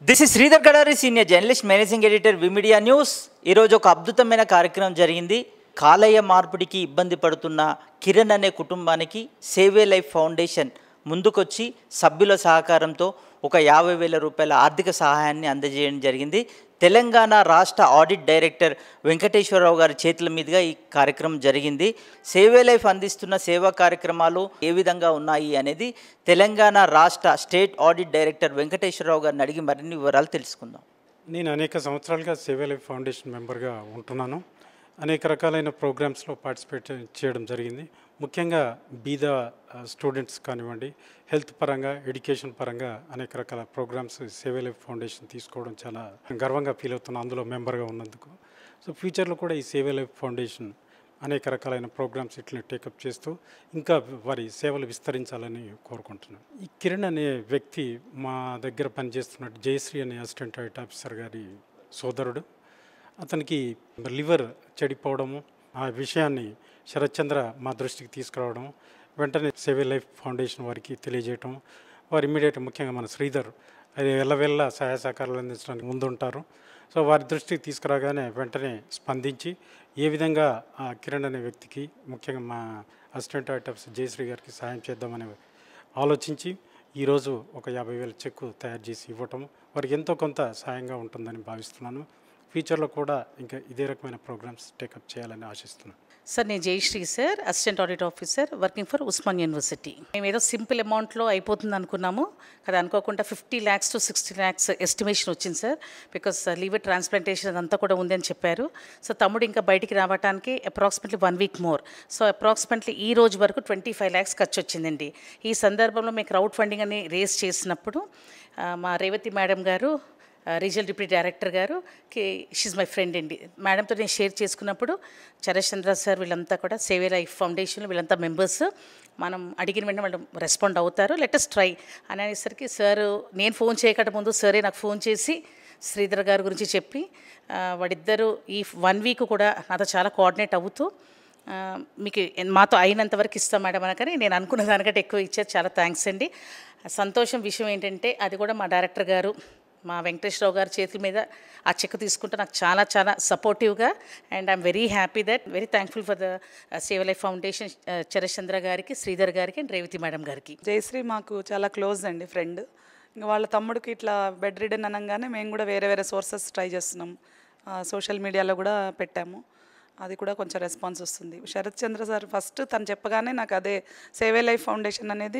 this is Sridhar Gadari senior journalist managing editor V media news ఈరోజు ఒక అద్భుతమైన కార్యక్రమం జరిగింది కాలేయ మార్పిడికి ఇబ్బంది పడుతున్న కిరణ్ అనే కుటుంబానికి సేవే లైఫ్ ఫౌండేషన్ ముందుకొచ్చి సభ్యుల సహకారంతో ఒక యాభై వేల రూపాయల ఆర్థిక సహాయాన్ని అందజేయడం జరిగింది తెలంగాణ రాష్ట్ర ఆడిట్ డైరెక్టర్ వెంకటేశ్వరరావు గారి చేతుల మీదుగా ఈ కార్యక్రమం జరిగింది సేవే లైఫ్ అందిస్తున్న సేవా కార్యక్రమాలు ఏ విధంగా ఉన్నాయి అనేది తెలంగాణ రాష్ట్ర స్టేట్ ఆడిట్ డైరెక్టర్ వెంకటేశ్వరరావు గారిని అడిగి మరిన్ని వివరాలు తెలుసుకుందాం నేను అనేక సంవత్సరాలుగా సేవే లైఫ్ ఫౌండేషన్ మెంబర్గా ఉంటున్నాను అనేక రకాలైన ప్రోగ్రామ్స్లో పార్టిసిపేట్ చేయడం జరిగింది ముఖ్యంగా బీద ఆ, స్టూడెంట్స్ కానివ్వండి హెల్త్ పరంగా ఎడ్యుకేషన్ పరంగా అనేక రకాల ప్రోగ్రామ్స్ సేవే లైఫ్ ఫౌండేషన్ తీసుకోవడం చాలా గర్వంగా ఫీల్ అవుతున్నాను అందులో మెంబర్గా ఉన్నందుకు సో ఫ్యూచర్లో కూడా ఈ సేవే లైఫ్ ఫౌండేషన్ అనేక రకాలైన ప్రోగ్రామ్స్ ఇట్లా టేకప్ చేస్తూ ఇంకా వారి సేవలు విస్తరించాలని కోరుకుంటున్నాను ఈ కిరణ్ అనే వ్యక్తి మా దగ్గర పనిచేస్తున్నట్టు జయశ్రీ అనే అసిస్టెంట్ ఆడిట్ ఆఫీసర్ గారి సోదరుడు అతనికి లివర్ చెడిపోవడము ఆ విషయాన్ని శరత్చంద్ర మా దృష్టికి తీసుకురావడం వెంటనే సేవే లైఫ్ ఫౌండేషన్ వారికి తెలియజేయటం వారు ఇమ్మీడియట్ ముఖ్యంగా మన శ్రీధర్ అది ఎల్లవెల్ల సహాయ సహకారాలు అందించడానికి ముందుంటారు సో వారి దృష్టికి తీసుకురాగానే వెంటనే స్పందించి ఏ విధంగా ఆ కిరణ్ అనే వ్యక్తికి ముఖ్యంగా మా అసిస్టెంట్ ఆడిట్ ఆఫీసర్ జయశ్రీ గారికి సహాయం చేద్దామని ఆలోచించి ఈరోజు ఒక యాభై వేల చెక్కు తయారు చేసి ఇవ్వటం వారికి ఎంతో కొంత సహాయంగా ఉంటుందని భావిస్తున్నాను ఫ్యూచర్లో కూడా ఇంకా ఇదే రకమైన ప్రోగ్రామ్స్ టేకప్ చేయాలని ఆశిస్తున్నాను సార్ నేను Jayashree sir assistant audit officer working for Osman university మేము ఏదో సింపుల్ అమౌంట్లో అయిపోతుంది అనుకున్నాము కదా అనుకోకుండా fifty lakhs to sixty lakhs estimation వచ్చింది సార్ బికాస్ లివర్ ట్రాన్స్ప్లాంటేషన్ అదంతా కూడా ఉంది అని చెప్పారు సో తమ్ముడు ఇంకా బయటికి రావడానికి approximately one week more so approximately ఈ రోజు వరకు ట్వంటీ ఫైవ్ ల్యాక్స్ ఖర్చు వచ్చిందండి ఈ సందర్భంలో మేము క్రౌడ్ ఫండింగ్ అని రేస్ చేసినప్పుడు ఆ, మా రేవతి మేడం గారు రీజనల్ డిప్యూటీ డైరెక్టర్ గారు కి షీజ్ మై ఫ్రెండ్ అండి మేడంతో నేను షేర్ చేసుకున్నప్పుడు చంద్ర సార్ వీళ్ళంతా కూడా సేవే లైఫ్ ఫౌండేషన్ వీళ్ళంతా మెంబర్స్ మనం అడిగిన వెంటనే వాళ్ళు రెస్పాండ్ అవుతారు లెటెస్ట్ ట్రై అని అనేసరికి సార్ నేను ఫోన్ చేయకుండా ముందు సరే నాకు ఫోన్ చేసి శ్రీధర్ గారి గురించి చెప్పి ఆ, వాడిద్దరూ ఈ వన్ వీక్ కూడా నాతో చాలా కోఆర్డినేట్ అవుతూ ఆ, మీకు ఎన్- మాతో అయినంత వరకు ఇస్తాం మేడం అనకని నేను అనుకున్న దానికంటే ఎక్కువ ఇచ్చారు చాలా థ్యాంక్స్ అండి సంతోషం విషయం ఏంటంటే అది కూడా మా డైరెక్టర్ గారు మా వెంకటేశ్వరరావు గారి చేతుల మీద ఆ చెక్ తీసుకుంటే నాకు చాలా చాలా సపోర్టివ్గా and I'm very happy that very thankful for the Seva life foundation Sharatchandra గారికి శ్రీధర్ గారికి అండ్ రేవతి మేడం గారికి జయశ్రీ మాకు చాలా క్లోజ్ అండి ఫ్రెండ్ ఇంకా వాళ్ళ తమ్ముడికి ఇట్లా బెడ్ రిడన్ అనగానే మేము కూడా వేరే వేరే సోర్సెస్ ట్రై చేస్తున్నాం సోషల్ మీడియాలో కూడా పెట్టాము అది కూడా కొంచెం రెస్పాన్స్ వస్తుంది శరత్ చంద్ర సార్ ఫస్ట్ తను చెప్పగానే నాకు అదే సేవే లైఫ్ ఫౌండేషన్ అనేది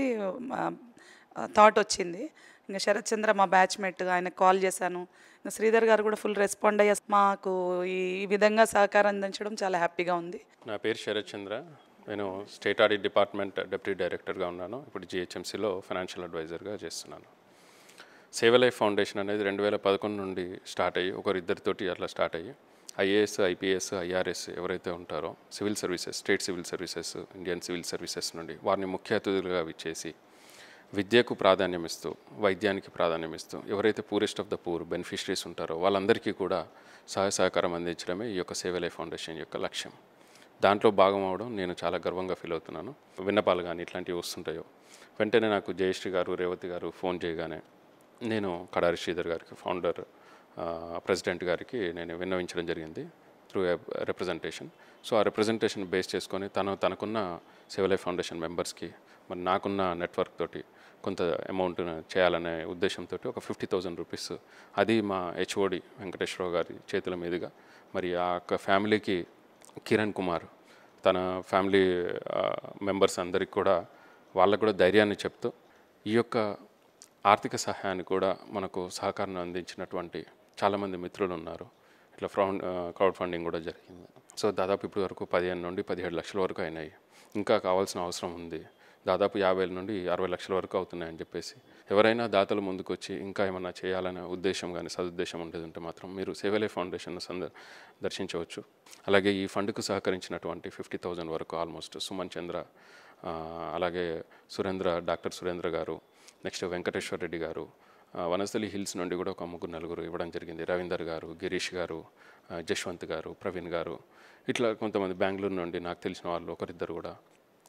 థాట్ వచ్చింది ఇంకా శరత్ చంద్ర మా బ్యాచ్మేట్ ఆయనకు కాల్ చేశాను ఇంకా శ్రీధర్ గారు కూడా ఫుల్ రెస్పాండ్ అయ్యా మాకు ఈ ఈ విధంగా సహకారం అందించడం చాలా హ్యాపీగా ఉంది నా పేరు శరత్ చంద్ర నేను స్టేట్ ఆడిట్ డిపార్ట్మెంట్ డిప్యూటీ డైరెక్టర్గా ఉన్నాను ఇప్పుడు జిహెచ్ఎంసీలో ఫైనాన్షియల్ అడ్వైజర్గా చేస్తున్నాను సేవ లైఫ్ ఫౌండేషన్ అనేది రెండు వేల పదకొండు నుండి స్టార్ట్ అయ్యి ఒకరిద్దరితోటి అట్లా స్టార్ట్ అయ్యి ఐఏఎస్ ఐపీఎస్ ఐఆర్ఎస్ ఎవరైతే ఉంటారో civil services state civil services Indian civil services నుండి వారిని ముఖ్య అతిథులుగా విచ్చేసి విద్యకు ప్రాధాన్యం ఇస్తూ వైద్యానికి ప్రాధాన్యం ఇస్తూ ఎవరైతే poorest of the poor beneficiaries ఉంటారో వాళ్ళందరికీ కూడా సహాయ సహకారం అందించడమే ఈ యొక్క సేవ లైఫ్ ఫౌండేషన్ యొక్క లక్ష్యం దాంట్లో భాగం అవడం నేను చాలా గర్వంగా ఫీల్ అవుతున్నాను విన్నపాలు కానీ ఇట్లాంటివి వస్తుంటాయో వెంటనే నాకు జయశ్రీ గారు రేవతి గారు ఫోన్ చేయగానే నేను కడారి శ్రీధర్ గారికి ఫౌండర్ ప్రెసిడెంట్ గారికి నేను విన్నవించడం జరిగింది త్రూ రిప్రజెంటేషన్ సో ఆ రిప్రజెంటేషన్ బేస్ చేసుకొని తను తనకున్న సివిల్ లైఫ్ ఫౌండేషన్ మెంబర్స్కి మరి నాకున్న నెట్వర్క్ తోటి కొంత అమౌంట్ చేయాలనే ఉద్దేశంతో ఒక ఫిఫ్టీ థౌజండ్ రూపీస్ అది మా హెచ్ఓడి వెంకటేశ్వరరావు గారి చేతుల మీదుగా మరి ఆ యొక్క ఫ్యామిలీకి కిరణ్ కుమార్ తన ఫ్యామిలీ మెంబర్స్ అందరికి కూడా వాళ్ళకు కూడా ధైర్యాన్ని చెప్తూ ఈ యొక్క ఆర్థిక సహాయాన్ని కూడా మనకు సహకారం అందించినటువంటి చాలామంది మిత్రులు ఉన్నారు ఇట్లా ఫ్రౌండ్ క్రౌడ్ ఫండింగ్ కూడా జరిగింది సో దాదాపు ఇప్పటి వరకు పదిహేను నుండి పదిహేడు లక్షల వరకు అయినాయి ఇంకా కావాల్సిన అవసరం ఉంది దాదాపు యాభై నుండి అరవై లక్షల వరకు అవుతున్నాయని చెప్పేసి ఎవరైనా దాతలు ముందుకొచ్చి ఇంకా ఏమైనా చేయాలనే ఉద్దేశం కానీ సదుద్దేశం ఉండేది ఉంటే మాత్రం మీరు సేవలే ఫౌండేషన్ సంద దర్శించవచ్చు అలాగే ఈ ఫండ్కు సహకరించినటువంటి ఫిఫ్టీ థౌజండ్ వరకు ఆల్మోస్ట్ సుమన్ చంద్ర ఆ, అలాగే సురేంద్ర డాక్టర్ సురేంద్ర గారు నెక్స్ట్ వెంకటేశ్వర రెడ్డి గారు ఆ, వనస్థలి హిల్స్ నుండి కూడా ఒక ముగ్గురు నలుగురు ఇవ్వడం జరిగింది రవీందర్ గారు గిరీష్ గారు ఆ, జశ్వంత్ గారు ప్రవీణ్ గారు ఇట్లా కొంతమంది బెంగళూరు నుండి నాకు తెలిసిన వాళ్ళు ఒకరిద్దరు కూడా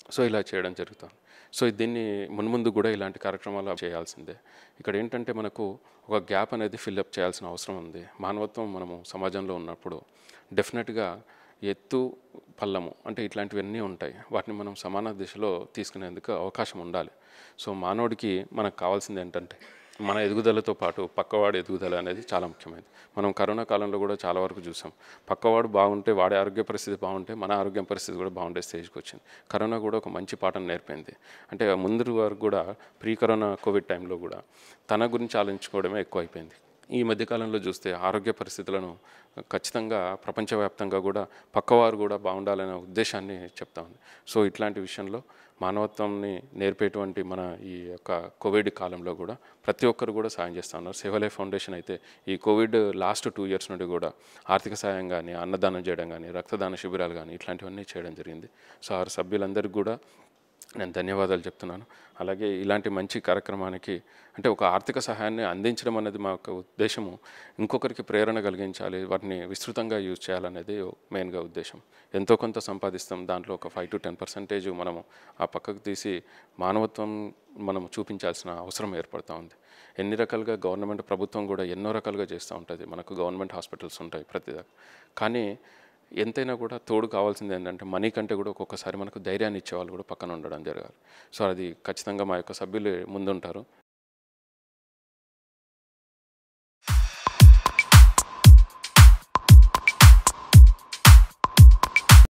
సో ఇలా చేయడం జరుగుతుంది సో దీన్ని మున్ముందు కూడా ఇలాంటి కార్యక్రమాలు చేయాల్సిందే ఇక్కడ ఏంటంటే మనకు ఒక గ్యాప్ అనేది ఫిల్అప్ చేయాల్సిన అవసరం ఉంది మానవత్వం మనము సమాజంలో ఉన్నప్పుడు డెఫినెట్గా ఎత్తు పల్లము అంటే ఇట్లాంటివన్నీ ఉంటాయి వాటిని మనం సమాన దిశలో తీసుకునేందుకు అవకాశం ఉండాలి సో మానవుడికి మనకు కావాల్సింది ఏంటంటే మన ఎదుగుదలతో పాటు పక్కవాడి ఎదుగుదల అనేది చాలా ముఖ్యమైనది మనం కరోనా కాలంలో కూడా చాలా వరకు చూసాం పక్కవాడు బాగుంటే వాడి ఆరోగ్య పరిస్థితి బాగుంటే మన ఆరోగ్య పరిస్థితి కూడా బాగుండే స్టేజ్కి వచ్చింది కరోనా కూడా ఒక మంచి పాఠం నేర్పింది అంటే ముందు వరకు కూడా ప్రీ కరోనా కోవిడ్ టైంలో కూడా తన గురించి ఆలోచించుకోవడమే ఎక్కువ అయిపోయింది ఈ మధ్యకాలంలో చూస్తే ఆరోగ్య పరిస్థితులను ఖచ్చితంగా ప్రపంచవ్యాప్తంగా కూడా పక్కవారు కూడా బాగుండాలనే ఉద్దేశాన్ని చెప్తా ఉంది సో ఇట్లాంటి విషయంలో మానవత్వంని నేర్పేటువంటి మన ఈ యొక్క కోవిడ్ కాలంలో కూడా ప్రతి ఒక్కరు కూడా సాయం చేస్తూ ఉన్నారు సేవలే ఫౌండేషన్ అయితే ఈ కోవిడ్ లాస్ట్ టూ ఇయర్స్ నుండి కూడా ఆర్థిక సాయం కానీ అన్నదానం చేయడం కానీ రక్తదాన శిబిరాలు కానీ ఇట్లాంటివన్నీ చేయడం జరిగింది సో ఆ సభ్యులందరికీ కూడా నేను ధన్యవాదాలు చెప్తున్నాను అలాగే ఇలాంటి మంచి కార్యక్రమానికి అంటే ఒక ఆర్థిక సహాయాన్ని అందించడం అనేది మా యొక్క ఉద్దేశము ఇంకొకరికి ప్రేరణ కలిగించాలి వాటిని విస్తృతంగా యూజ్ చేయాలనేది మెయిన్గా ఉద్దేశం ఎంతో కొంత సంపాదిస్తాం దాంట్లో ఒక ఫైవ్ టు టెన్ పర్సెంటేజ్ మనము ఆ పక్కకు తీసి మానవత్వం మనం చూపించాల్సిన అవసరం ఏర్పడుతూ ఉంది ఎన్ని రకాలుగా గవర్నమెంట్ ప్రభుత్వం కూడా ఎన్నో రకాలుగా చేస్తూ ఉంటుంది మనకు గవర్నమెంట్ హాస్పిటల్స్ ఉంటాయి ప్రతిదా కానీ ఎంతైనా కూడా తోడు కావాల్సింది ఏంటంటే మనీ కంటే కూడా ఒక్కొక్కసారి మనకు ధైర్యాన్ని ఇచ్చేవాళ్ళు కూడా పక్కన ఉండడం జరగాలి సో అది ఖచ్చితంగా మా యొక్క సభ్యులు ముందుంటారు